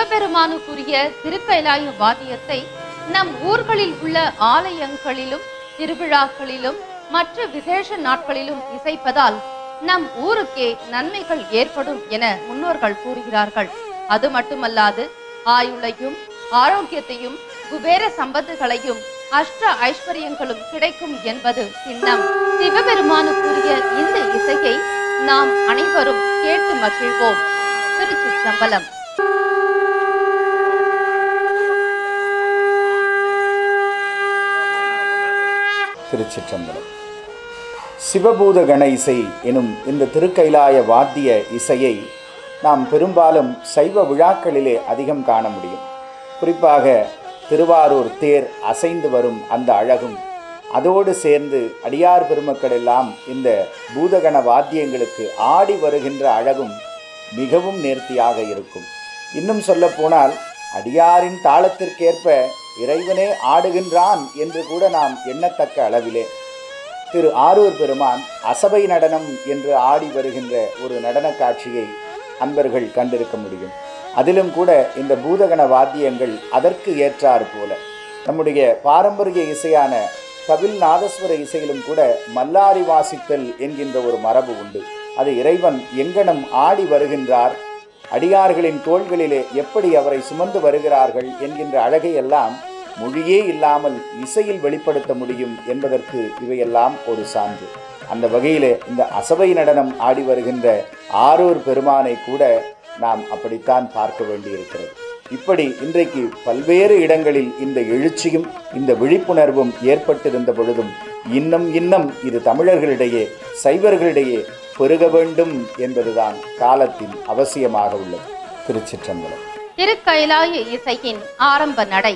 சிவபெருமானுக்குரிய திருக்கைலாய வாத்தியத்தை நம் ஊர்களில் உள்ள ஆலயங்களிலும் திருவிழாக்களிலும் மற்ற விசேஷ நாட்களிலும் இசைப்பதால் நம் ஊருக்கே நன்மைகள் ஏற்படும் என முன்னோர்கள் கூறுகிறார்கள் அது மட்டுமல்லாது ஆயுளையும் ஆரோக்கியத்தையும் குபேர சம்பத்துகளையும் அஷ்ட ஐஸ்வர்யங்களும் கிடைக்கும் என்பது சின்னம் சிவபெருமானுக்குரிய இந்த இசையை நாம் அனைவரும் கேட்டு மகிழ்வோம் திருச்சிற்றம்பலம் திருச்சிற்றம்பலம் சிவபூத கண இசை எனும் இந்த திருக்கைலாய வாத்திய இசையை நாம் பெரும்பாலும் சைவ விழாக்களிலே அதிகம் காண முடியும் குறிப்பாக திருவாரூர் தேர் அசைந்து வரும் அந்த அழகும் அதோடு சேர்ந்து அடியார் பெருமக்கள் எல்லாம் இந்த பூதகண வாத்தியங்களுக்கு ஆடி வருகின்ற அழகும் மிகவும் நேர்த்தியாக இருக்கும் இன்னும் சொல்லப்போனால் அடியாரின் தாளத்திற்கேற்ப இறைவனே ஆடுகின்றான் என்று கூட நாம் எண்ணத்தக்க அளவிலே திரு ஆரூர் பெருமான் அசபை நடனம் என்று ஆடி வருகின்ற ஒரு நடன காட்சியை அன்பர்கள் கண்டிருக்க முடியும் அதிலும் கூட இந்த பூதகண வாத்தியங்கள் அதற்கு ஏற்றாறு போல நம்முடைய பாரம்பரிய இசையான கபில் நாதஸ்வர இசையிலும் கூட மல்லாரி வாசித்தல் என்கின்ற ஒரு மரபு உண்டு அது இறைவன் எங்கனம் ஆடி வருகின்றார் அடியார்களின் தோள்களிலே எப்படி அவரை சுமந்து வருகிறார்கள் என்கின்ற அழகையெல்லாம் மொழியே இல்லாமல் இசையில் வெளிப்படுத்த முடியும் என்பதற்கு இவையெல்லாம் ஒரு சான்று அந்த வகையிலே இந்த அசபை நடனம் ஆடி வருகின்ற ஆரூர் பெருமானை கூட நாம் அப்படித்தான் பார்க்க வேண்டியிருக்கிறது இப்படி இன்றைக்கு பல்வேறு இடங்களில் இந்த எழுச்சியும் இந்த விழிப்புணர்வும் ஏற்பட்டிருந்த பொழுதும் இன்னும் இன்னும் இது தமிழர்களிடையே சைவர்களிடையே பெருக வேண்டும் என்பதுதான் காலத்தின் அவசியமாக உள்ளது திருச்சிற்றம்பலம் திருக்கைலாய இசையின் ஆரம்ப நடை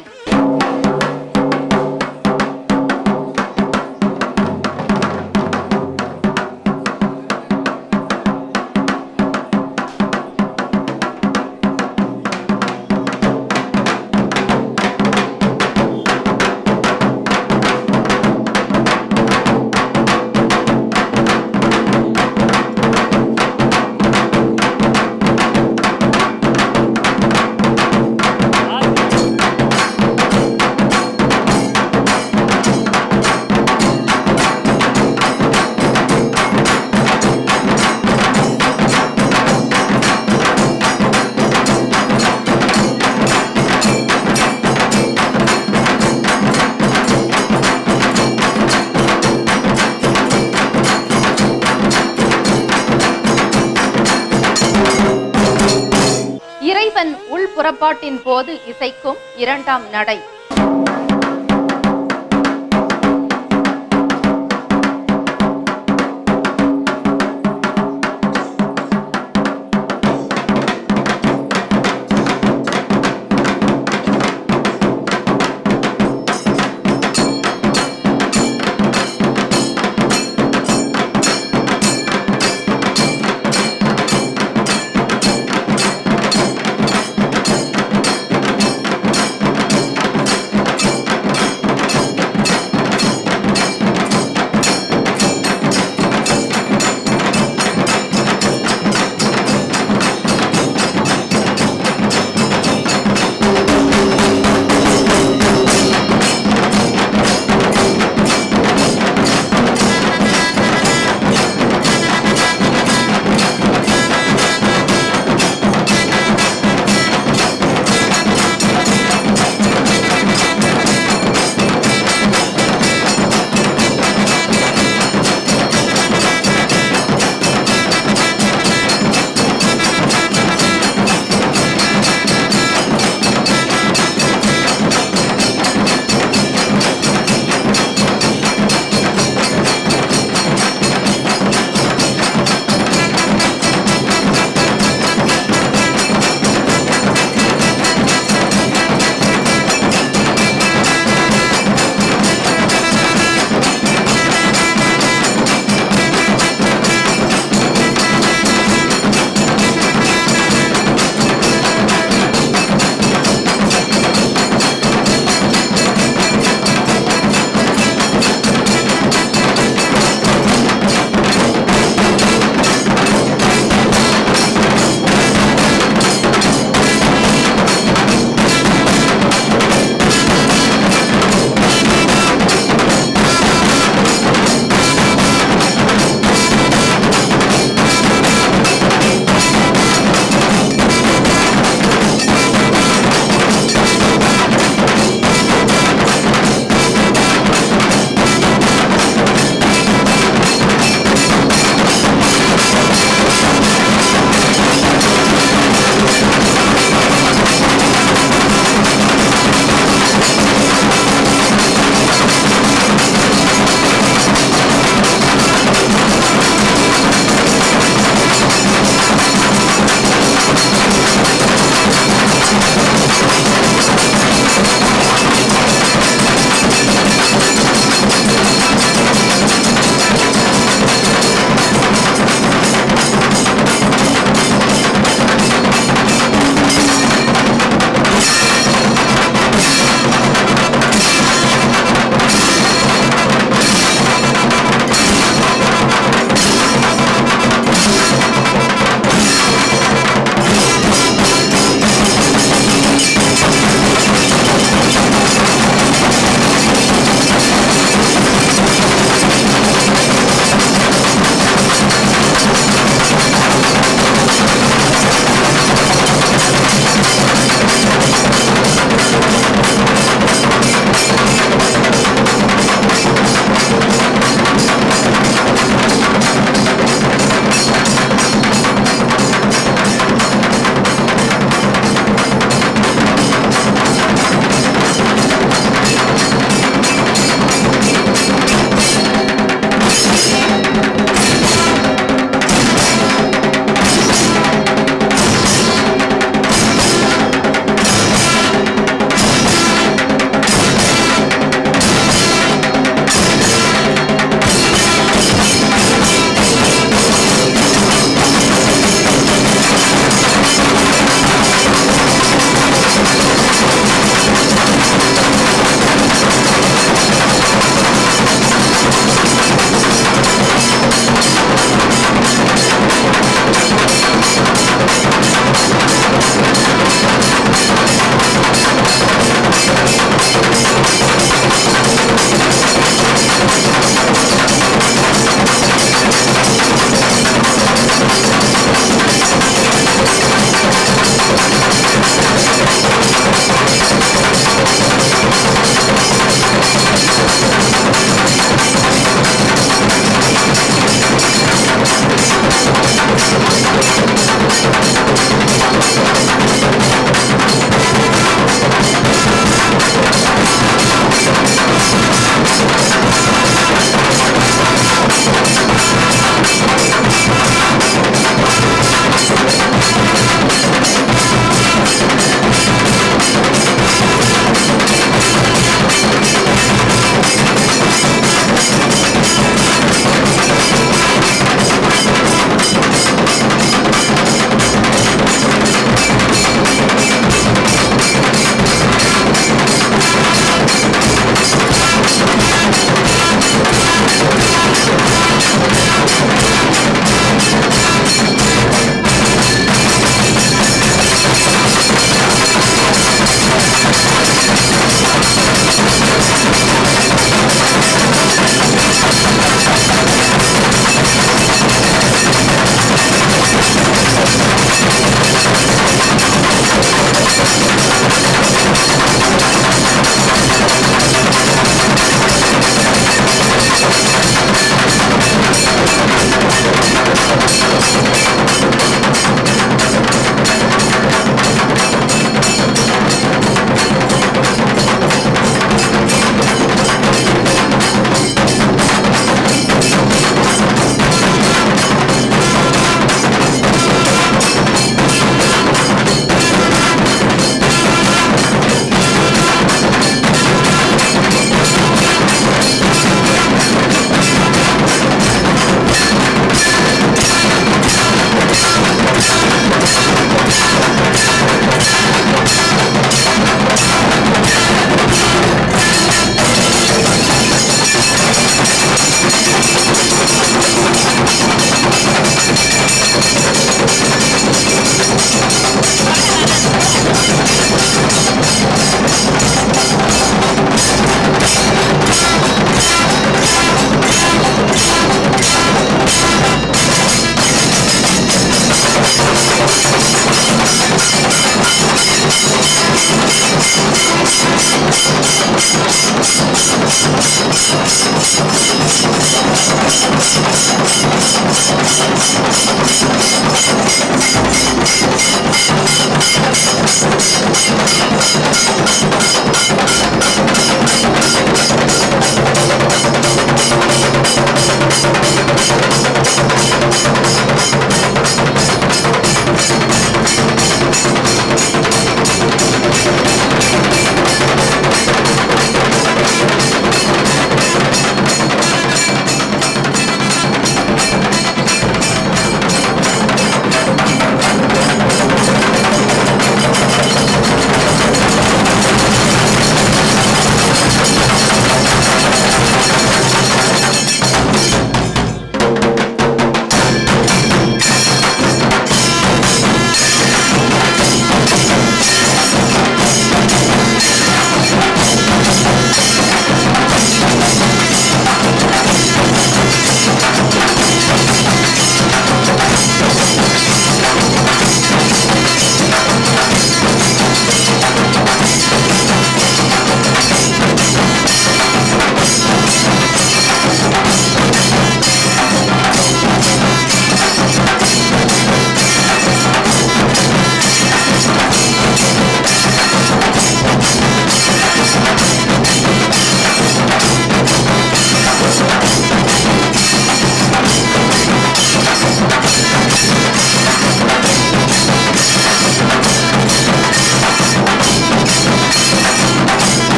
இறைவன் உள் புறப்பாட்டின் போது இசைக்கும் இரண்டாம் நடை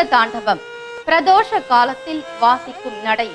தாண்டவம் பிரதோஷ காலத்தில் வாசிக்கும் நடை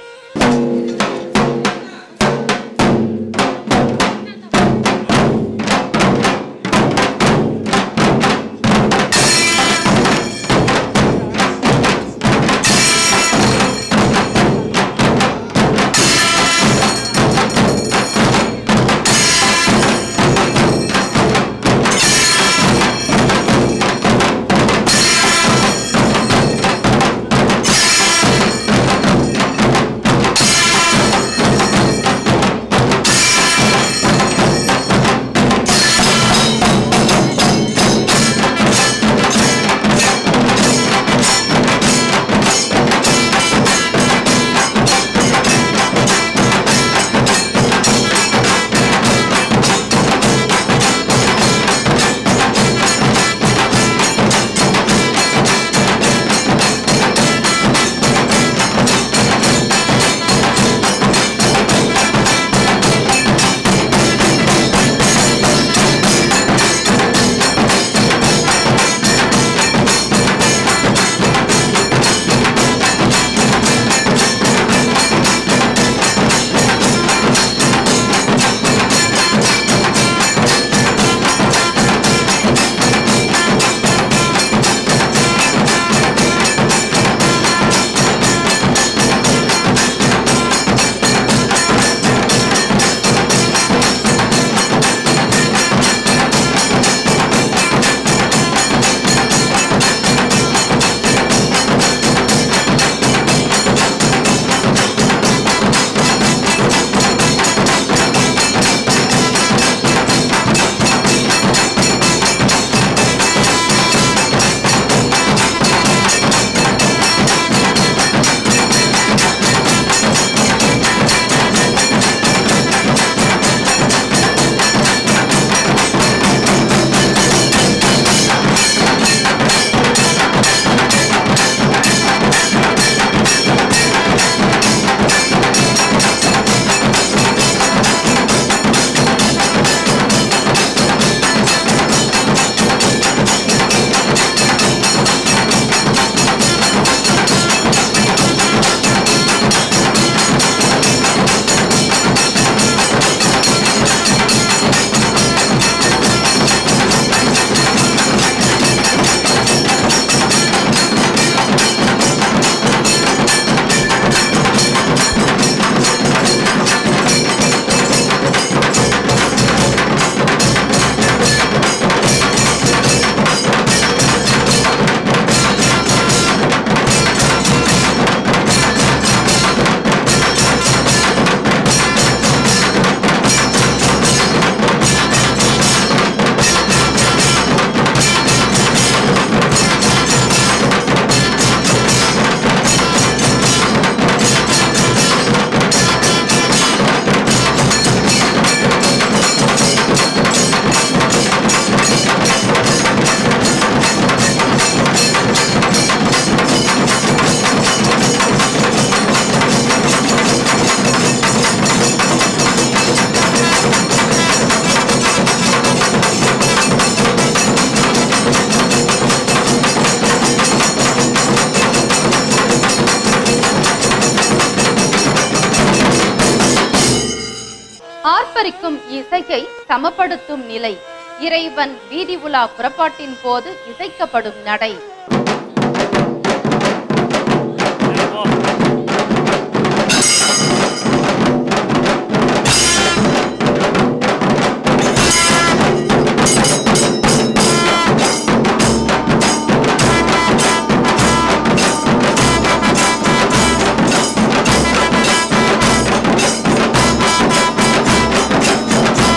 ஆர்ப்பரிக்கும் இசையை சமப்படுத்தும் நிலை இறைவன் வீதி உலா புறப்பாட்டின் போது இசைக்கப்படும் நடை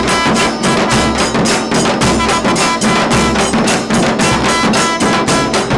ஆ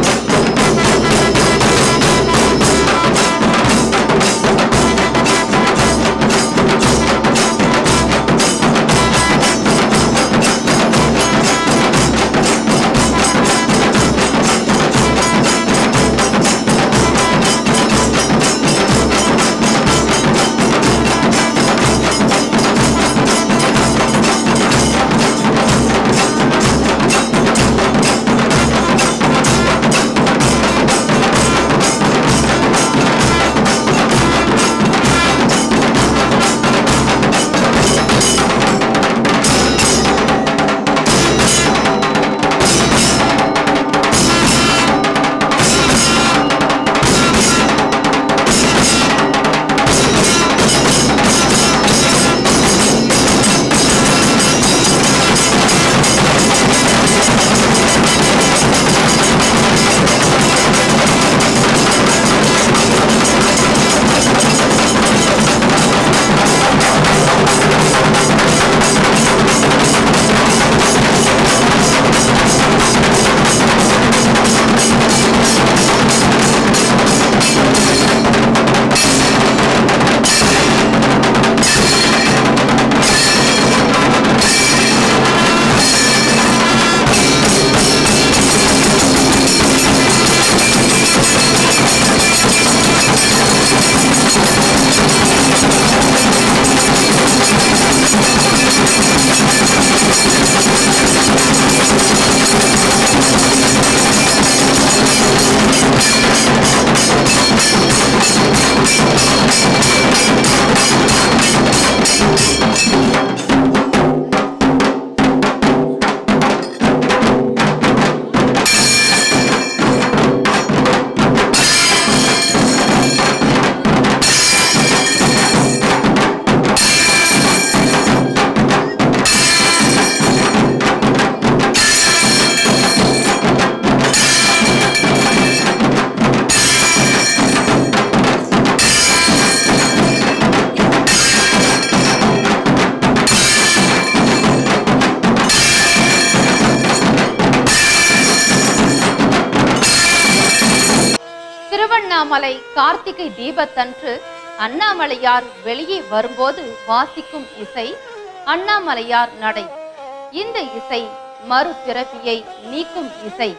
திருவண்ணாமலை கார்த்திகை தீபத்தன்று அண்ணாமலையார் வெளியே வரும்போது வாசிக்கும் இசை அண்ணாமலையார் நடை இந்த இசை மறுபிறவியை நீக்கும் இசை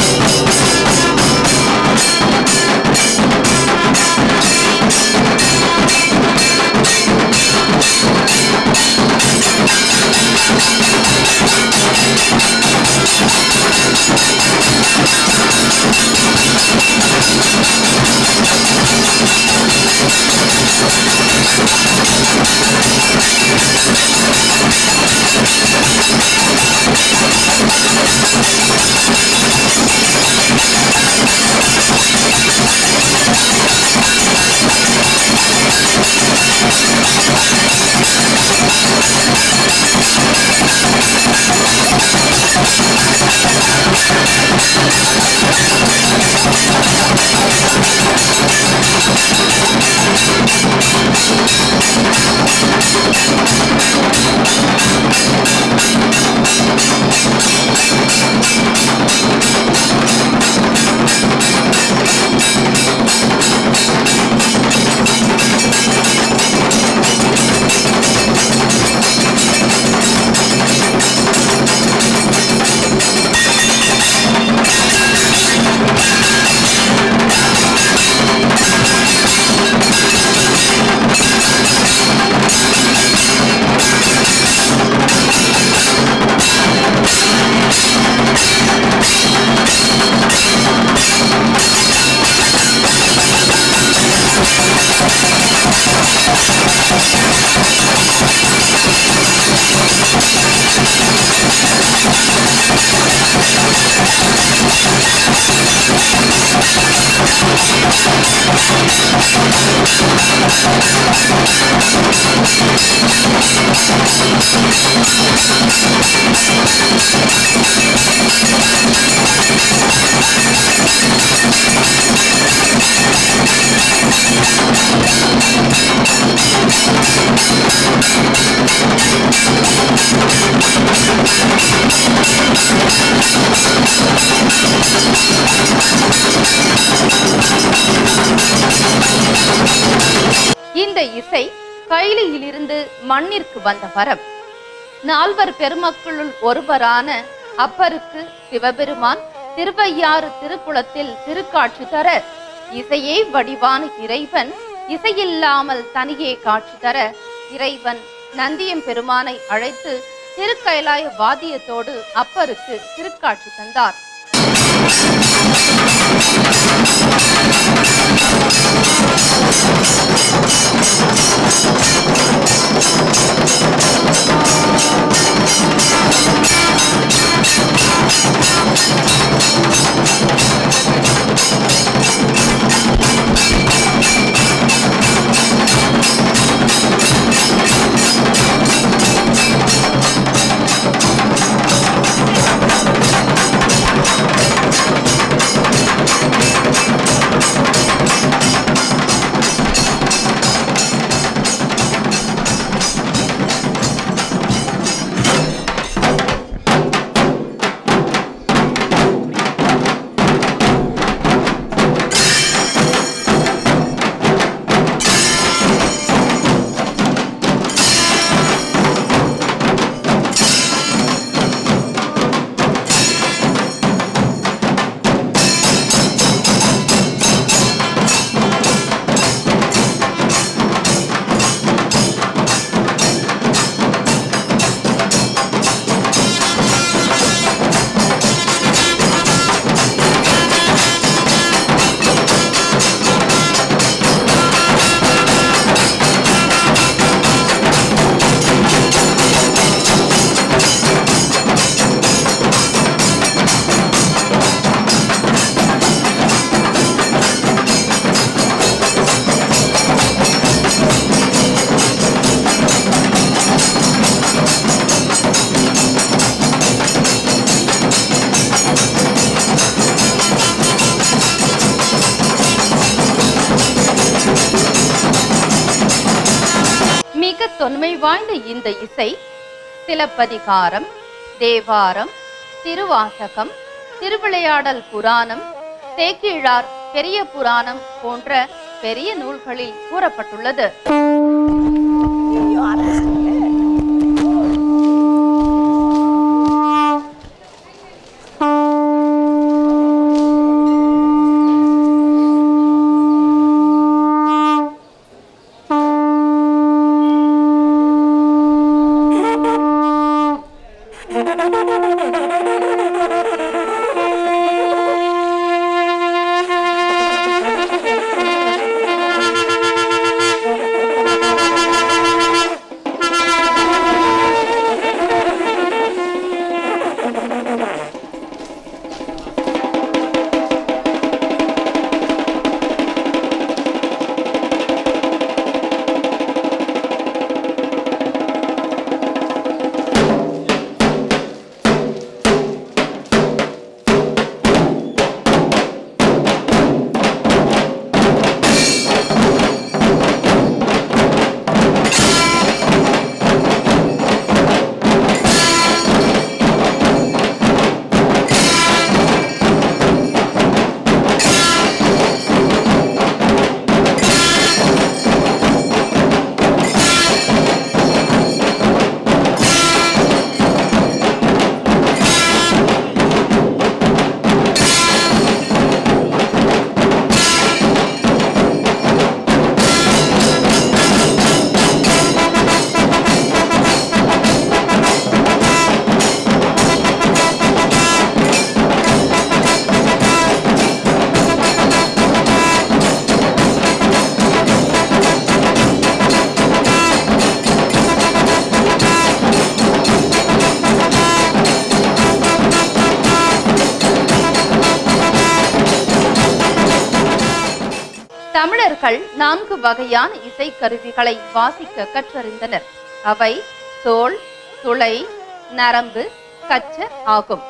இந்த இசை கைலியிலிருந்து மண்ணிற்கு வந்த வரம் நால்வர் பெருமக்களுள் ஒருவரான அப்பருக்கு சிவபெருமான் திருவையாறு திருக்குளத்தில் திருக்காட்சி தர இசையே வடிவான இறைவன் இசையில்லாமல் தனியே காட்சி தர இறைவன் நந்தியம் பெருமானை அழைத்து திருக்கைலாய வாத்தியத்தோடு அப்பருக்கு திருக்காட்சி தந்தார் மிக தொன்மை வாய்ந்த இந்த இசை சிலப்பதிகாரம் தேவாரம் திருவாசகம் திருவிளையாடல் புராணம் சேக்கிழார் பெரிய புராணம் போன்ற பெரிய நூல்களில் கூறப்பட்டுள்ளது தமிழர்கள் நான்கு வகையான இசைக்கருவிகளை வாசிக்க கற்றறிந்தனர் அவை தோல் துளை நரம்பு கச்ச ஆகும்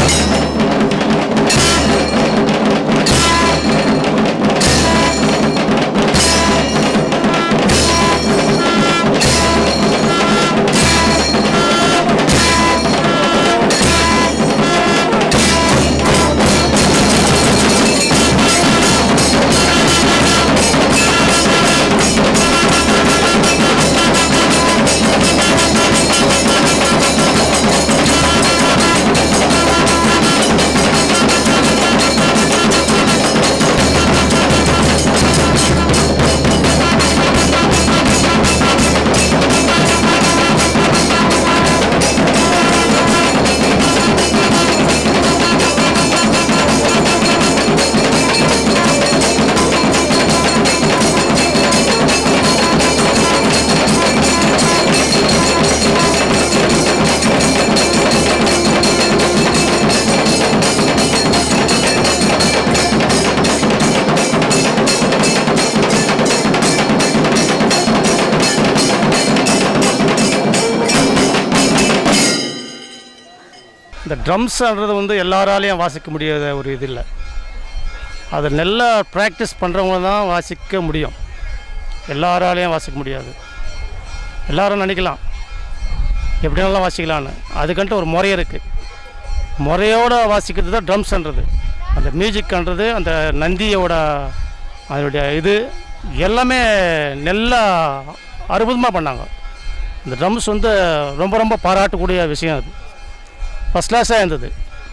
இந்த ட்ரம்ஸ்ன்றது வந்து எல்லாராலையும் வாசிக்க முடியாத ஒரு இது இல்லை அதை நல்லா ப்ராக்டிஸ் பண்ணுறவங்க தான் வாசிக்க முடியும் எல்லாராலையும் வாசிக்க முடியாது எல்லாரும் நினைக்கலாம் எப்படினாலும் வாசிக்கலான்னு அதுக்குன்ட்டு ஒரு முறை இருக்குது முறையோடு வாசிக்கிறது தான் ட்ரம்ஸ்ன்றது அந்த மியூசிக்ன்றது அந்த நந்தியோட அதனுடைய இது எல்லாமே நல்லா அற்புதமாக பண்ணாங்க இந்த ட்ரம்ஸ் வந்து ரொம்ப ரொம்ப பாராட்டக்கூடிய விஷயம் அது ஃபஸ்ட் கிளாஸாக இருந்தது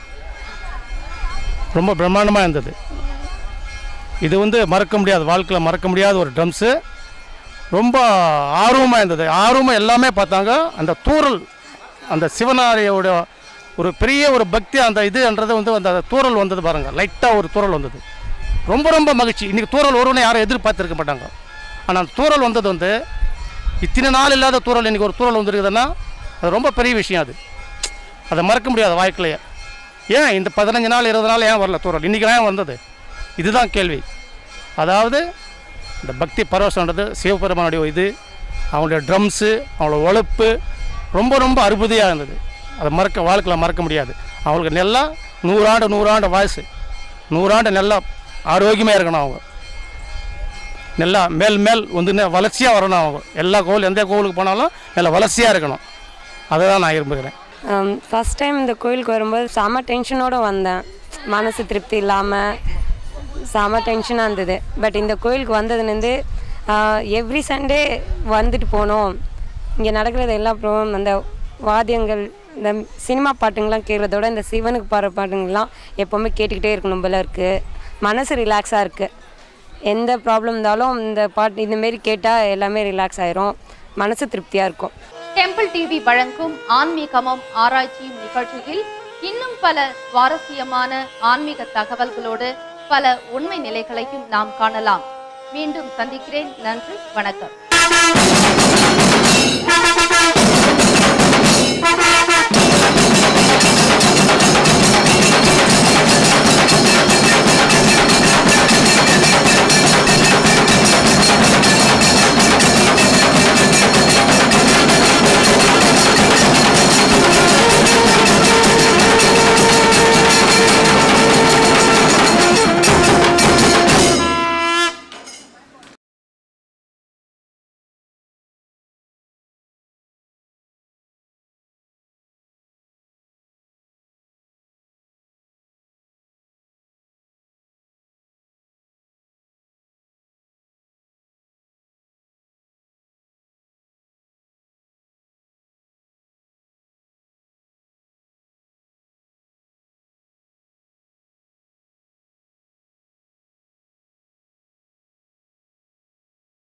ரொம்ப பிரம்மாண்டமாக இருந்தது இது வந்து மறக்க முடியாது வாழ்க்கையில் மறக்க முடியாத ஒரு ட்ரம்ஸு ரொம்ப ஆர்வமாக இருந்தது ஆர்வமாக எல்லாமே பார்த்தாங்க அந்த தூறல் அந்த சிவனாரியோட ஒரு பெரிய ஒரு பக்தி அந்த இதுன்றது வந்து அந்த தூறல் வந்தது பாருங்கள் லைட்டாக ஒரு தூறல் வந்தது ரொம்ப ரொம்ப மகிழ்ச்சி இன்றைக்கி தூறல் வரும்னு யாரும் எதிர்பார்த்துருக்க மாட்டாங்க ஆனால் அந்த தூறல் வந்தது வந்து இத்தனை நாள் இல்லாத தூறல் இன்றைக்கி ஒரு தூறல் வந்துருக்குதுன்னா அது ரொம்ப பெரிய விஷயம் அது அதை மறக்க முடியாது வாழ்க்கையிலேயே ஏன் இந்த பதினஞ்சு நாள் இருபது நாள் ஏன் வரல தூரல் இன்றைக்கி ஏன் வந்தது இதுதான் கேள்வி அதாவது இந்த பக்தி பரவசன்றது சிவபெருமானுடைய இது அவங்களுடைய ட்ரம்ஸு அவங்களோட உழைப்பு ரொம்ப ரொம்ப அற்புதியாக இருந்தது அதை மறக்க வாழ்க்கையில் மறக்க முடியாது அவங்களுக்கு நல்லா நூறாண்டு நூறாண்டு வயசு நூறாண்டு நல்லா ஆரோக்கியமாக இருக்கணும் அவங்க நல்லா மேல் மேல் வந்து வளர்ச்சியாக வரணும் அவங்க எல்லா கோவில் எந்த கோவிலுக்கு போனாலும் நல்லா வளர்ச்சியாக இருக்கணும் அதை தான் நான் விரும்புகிறேன் ஃபஸ்ட் டைம் இந்த கோயிலுக்கு வரும்போது செம்ம டென்ஷனோடு வந்தேன் மனசு திருப்தி இல்லாமல் செம டென்ஷனாக இருந்தது பட் இந்த கோயிலுக்கு வந்ததுலேருந்து எவ்ரி சண்டே வந்துட்டு போனோம் இங்கே நடக்கிறது எல்லா ப்ரோம் அந்த வாத்தியங்கள் இந்த சினிமா பாட்டுங்கள்லாம் கேட்குறதோட இந்த சிவனுக்கு பாடுற பாட்டுங்கள்லாம் எப்போவுமே கேட்டுக்கிட்டே இருக்கணும் போல இருக்குது மனசு ரிலாக்ஸாக இருக்குது எந்த ப்ராப்ளம் இருந்தாலும் இந்த பாட்டு இந்தமாரி கேட்டால் எல்லாமே ரிலாக்ஸ் ஆயிரும் மனசு திருப்தியாக இருக்கும் டெம்பிள் டிவி வழங்கும் ஆன்மீகமும் ஆராய்ச்சியும் நிகழ்ச்சியில் இன்னும் பல சுவாரஸ்யமான ஆன்மீக தகவல்களோடு பல உண்மை நிலைகளையும் நாம் காணலாம் மீண்டும் சந்திக்கிறேன் நன்றி வணக்கம்